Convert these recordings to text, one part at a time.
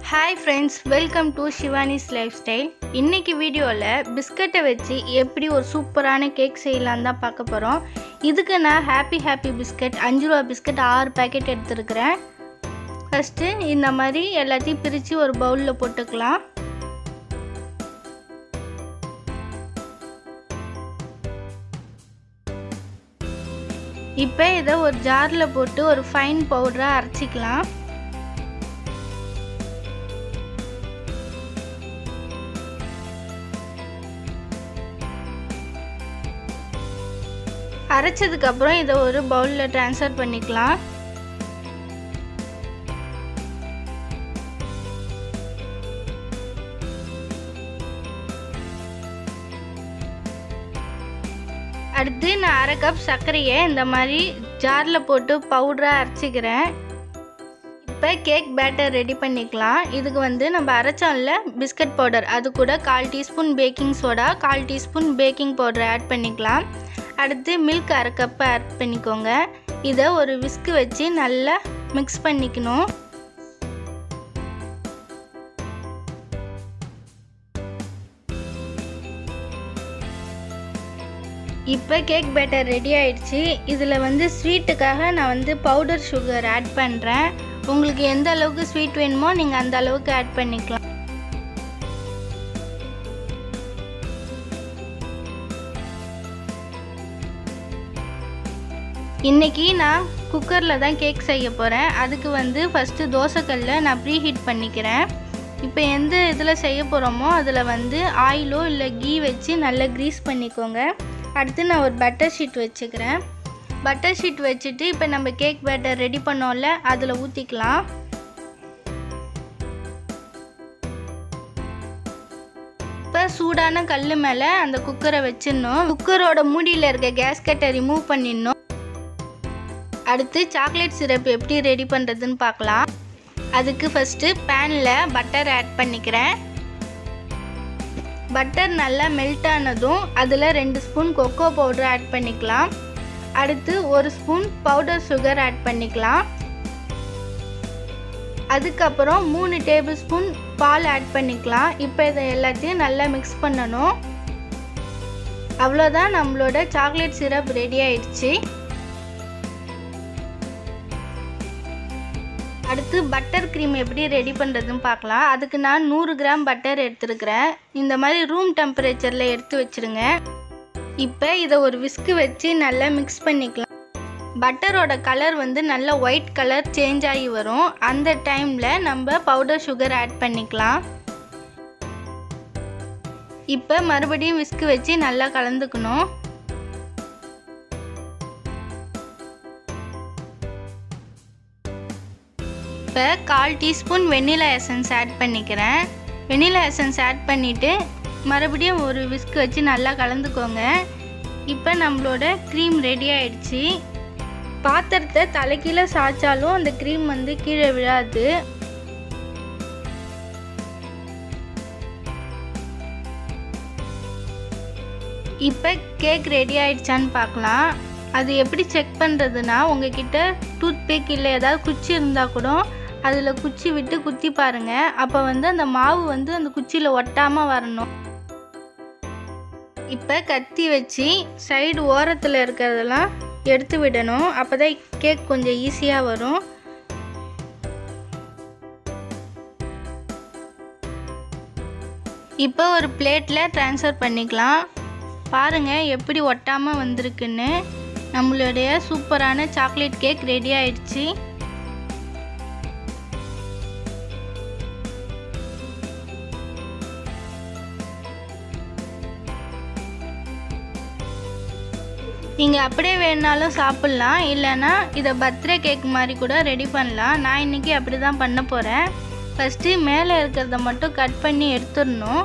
hi friends welcome to Shivani's life style இன்றைக்கி வீடியோவில் பிஸ்கட்டை வச்சு எப்படி ஒரு சூப்பரான கேக் செய்யலான்னு தான் பார்க்க போகிறோம் இதுக்கு நான் ஹாப்பி ஹாப்பி பிஸ்கட் அஞ்சு ரூபா பிஸ்கட் ஆறு பேக்கெட் எடுத்துருக்கிறேன் ஃபஸ்ட்டு இந்த மாதிரி எல்லாத்தையும் பிரித்து ஒரு பவுலில் போட்டுக்கலாம் இப்போ இதை ஒரு ஜாரில் போட்டு ஒரு ஃபைன் பவுடராக அரைச்சிக்கலாம் அரைச்சதுக்கப்புறம் இதை ஒரு பவுலில் ட்ரான்ஸ்ஃபர் பண்ணிக்கலாம் அடுத்து நான் அரை கப் சர்க்கரையை இந்த மாதிரி ஜாரில் போட்டு பவுடராக அரைச்சிக்கிறேன் இப்போ கேக் பேட்டர் ரெடி பண்ணிக்கலாம் இதுக்கு வந்து நம்ம அரைச்சோம்ல பிஸ்கட் பவுடர் அது கூட கால் டீஸ்பூன் பேக்கிங் சோடா கால் டீஸ்பூன் பேக்கிங் பவுடர் ஆட் பண்ணிக்கலாம் அடுத்து மில்க் அரை கப்பு ஆட் பண்ணிக்கோங்க இதை ஒரு விஸ்கு வச்சு நல்லா மிக்ஸ் பண்ணிக்கணும் இப்போ கேக் பேட்டர் ரெடி ஆயிடுச்சு இதில் வந்து ஸ்வீட்டுக்காக நான் வந்து பவுடர் சுகர் ஆட் பண்ணுறேன் உங்களுக்கு எந்த அளவுக்கு ஸ்வீட் வேணுமோ நீங்கள் அந்த அளவுக்கு ஆட் பண்ணிக்கலாம் இன்றைக்கி நான் குக்கரில் தான் கேக் செய்ய போகிறேன் அதுக்கு வந்து ஃபஸ்ட்டு தோசைக்கல்ல நான் ப்ரீ ஹீட் பண்ணிக்கிறேன் இப்போ எந்த இதில் செய்ய போகிறோமோ அதில் வந்து ஆயிலோ இல்லை கீ வச்சு நல்லா க்ரீஸ் பண்ணிக்கோங்க அடுத்து நான் ஒரு பட்டர் ஷீட் வச்சுக்கிறேன் பட்டர் ஷீட் வச்சுட்டு இப்போ நம்ம கேக் பேட்டர் ரெடி பண்ணோம்ல அதில் ஊற்றிக்கலாம் இப்போ சூடான கல் மேலே அந்த குக்கரை வச்சிடணும் குக்கரோட மூடியில் இருக்க கேஸ்கட்டை ரிமூவ் பண்ணிடணும் அடுத்து சாக்லேட் சிரப் எப்படி ரெடி பண்ணுறதுன்னு பார்க்கலாம் அதுக்கு ஃபஸ்ட்டு பேனில் பட்டர் ஆட் பண்ணிக்கிறேன் பட்டர் நல்லா மெல்ட் ஆனதும் அதில் ரெண்டு ஸ்பூன் கொக்கோ பவுடர் ஆட் பண்ணிக்கலாம் அடுத்து ஒரு ஸ்பூன் பவுடர் சுகர் ஆட் பண்ணிக்கலாம் அதுக்கப்புறம் மூணு டேபிள் ஸ்பூன் பால் ஆட் பண்ணிக்கலாம் இப்போ இதை எல்லாத்தையும் நல்லா மிக்ஸ் பண்ணணும் அவ்வளோதான் நம்மளோட சாக்லேட் சிரப் ரெடி ஆயிடுச்சு அடுத்து பட்டர் க்ரீம் எப்படி ரெடி பண்ணுறதுன்னு பார்க்கலாம் அதுக்கு நான் நூறு கிராம் பட்டர் எடுத்துருக்கிறேன் இந்த மாதிரி ரூம் டெம்பரேச்சரில் எடுத்து வச்சுருங்க இப்போ இதை ஒரு விஸ்கு வச்சு நல்லா மிக்ஸ் பண்ணிக்கலாம் பட்டரோட கலர் வந்து நல்ல ஒயிட் கலர் சேஞ்ச் ஆகி வரும் அந்த டைமில் நம்ம பவுடர் சுகர் ஆட் பண்ணிக்கலாம் இப்போ மறுபடியும் விஸ்கு வச்சு நல்லா கலந்துக்கணும் இப்போ கால் டீஸ்பூன் வெண்ணிலா எசன்ஸ் ஆட் பண்ணிக்கிறேன் வெண்ணிலா எசன்ஸ் ஆட் பண்ணிவிட்டு மறுபடியும் ஒரு விஸ்க் வச்சு நல்லா கலந்துக்கோங்க இப்போ நம்மளோட க்ரீம் ரெடி ஆயிடுச்சு பாத்திரத்தை தலைக்கீழே சாய்ச்சாலும் அந்த க்ரீம் வந்து கீழே விழாது இப்போ கேக் ரெடி ஆயிடுச்சான்னு பார்க்கலாம் அது எப்படி செக் பண்ணுறதுனா உங்ககிட்ட டூத் பிக் இல்லை ஏதாவது குச்சி இருந்தால் கூட அதில் குச்சி விட்டு குத்தி பாருங்கள் அப்போ வந்து அந்த மாவு வந்து அந்த குச்சியில் ஒட்டாமல் வரணும் இப்போ கத்தி வச்சு சைடு ஓரத்தில் இருக்கிறதெல்லாம் எடுத்து விடணும் அப்போ தான் கேக் கொஞ்சம் ஈஸியாக வரும் இப்போ ஒரு பிளேட்டில் ட்ரான்ஸ்ஃபர் பண்ணிக்கலாம் பாருங்கள் எப்படி ஒட்டாமல் வந்திருக்குன்னு நம்மளுடைய சூப்பரான சாக்லேட் கேக் ரெடி ஆயிடுச்சு நீங்கள் அப்படியே வேணுனாலும் சாப்பிட்லாம் இல்லைன்னா இதை பர்த்டே கேக் மாதிரி கூட ரெடி பண்ணலாம் நான் இன்றைக்கி அப்படி தான் பண்ண போகிறேன் ஃபஸ்ட்டு மேலே இருக்கிறத மட்டும் கட் பண்ணி எடுத்துடணும்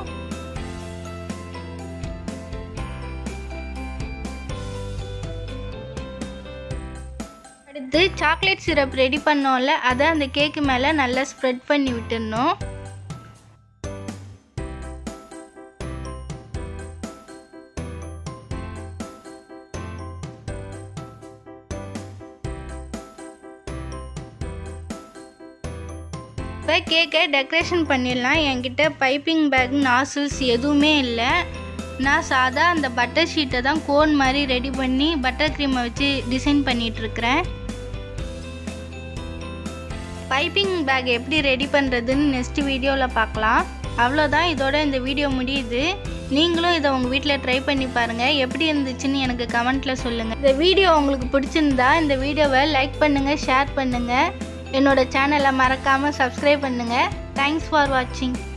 அடுத்து சாக்லேட் சிரப் ரெடி பண்ணோம்ல அதை அந்த கேக்கு மேலே நல்லா ஸ்ப்ரெட் பண்ணி விட்டுடணும் இப்போ கேக்கை டெக்கரேஷன் பண்ணிடலாம் என்கிட்ட பைப்பிங் பேக் நாசில்ஸ் எதுவுமே இல்லை நான் சாதா அந்த பட்டர் ஷீட்டை தான் கோன் மாதிரி ரெடி பண்ணி பட்டர் க்ரீமை வச்சு டிசைன் பண்ணிகிட்ருக்கிறேன் பைப்பிங் பேக் எப்படி ரெடி பண்ணுறதுன்னு நெக்ஸ்ட் வீடியோவில் பார்க்கலாம் அவ்வளோதான் இதோட இந்த வீடியோ முடியுது நீங்களும் இதை உங்கள் வீட்டில் ட்ரை பண்ணி பாருங்கள் எப்படி இருந்துச்சுன்னு எனக்கு கமெண்ட்டில் சொல்லுங்கள் இந்த வீடியோ உங்களுக்கு பிடிச்சிருந்தா இந்த வீடியோவை லைக் பண்ணுங்கள் ஷேர் பண்ணுங்கள் என்னோட சேனலை மறக்காமல் சப்ஸ்கிரைப் பண்ணுங்கள் தேங்க்ஸ் ஃபார் வாட்சிங்